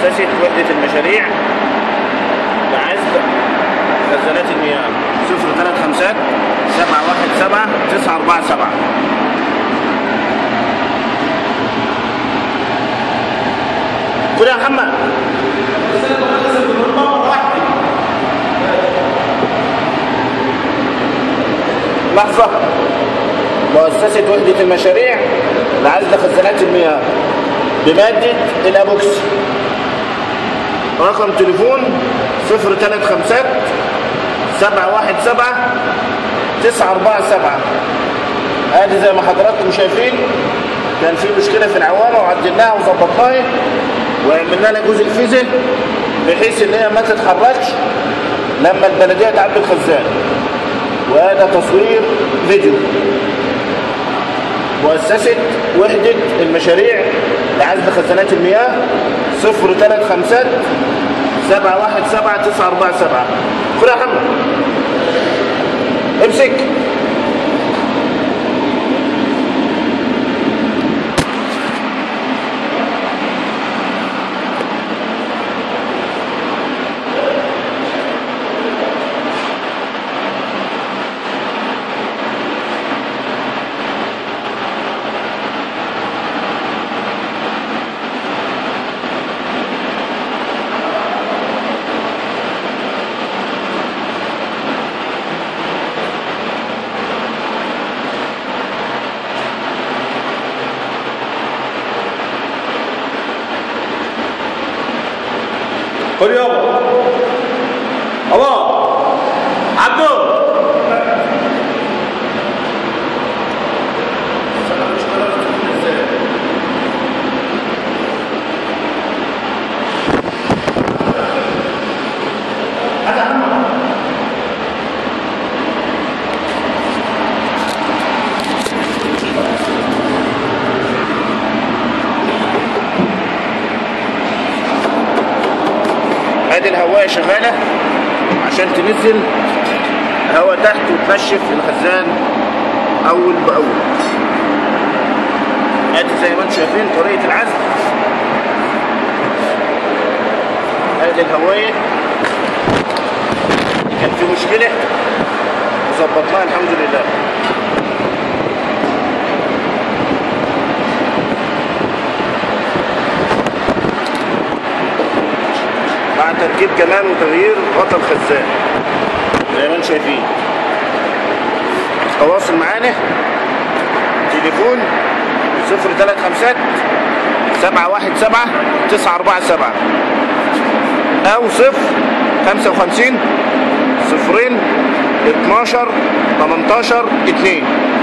مؤسسة وحدة المشاريع لعزل خزانات المياه صفر ثلاث خمسات سبعة واحد سبعة تسعة أربعة سبعة قول يا محمد لحظة مؤسسة وحدة المشاريع لعزل خزانات المياه بمادة الأبوكس رقم تليفون صفر ثلاث خمسات سبعة واحد سبعة تسعة أربعة سبعة ادي زي ما حضراتكم شايفين كان في مشكلة في العوامة وعدلناها وظبطناها وعملنا لها جزء فيزي بحيث ان هي ما تتحركش لما البلدية تعبي الخزان وهذا تصوير فيديو مؤسسة وحدة المشاريع لعزل خزانات المياه صفر ثلاث خمسات سبعة واحد سبعة تسعة أربعة سبعة خد يا محمد امسك خد يابا الله عبدو ادي الهواية شغالة عشان تنزل هواء تحت وتنشف الخزان اول باول ادي زي ما انتم شايفين طريقة العزل ادي الهواية كان في مشكلة وظبطناها الحمد لله مع تركيب كمان وتغيير غطا الخزان زي ما انتم شايفين تواصل معانا تليفون صفر ثلاث خمسات سبعة واحد سبعة تسعة أربعة سبعة أو صفر خمسة وخمسين صفرين اتناشر تمنتاشر اتنين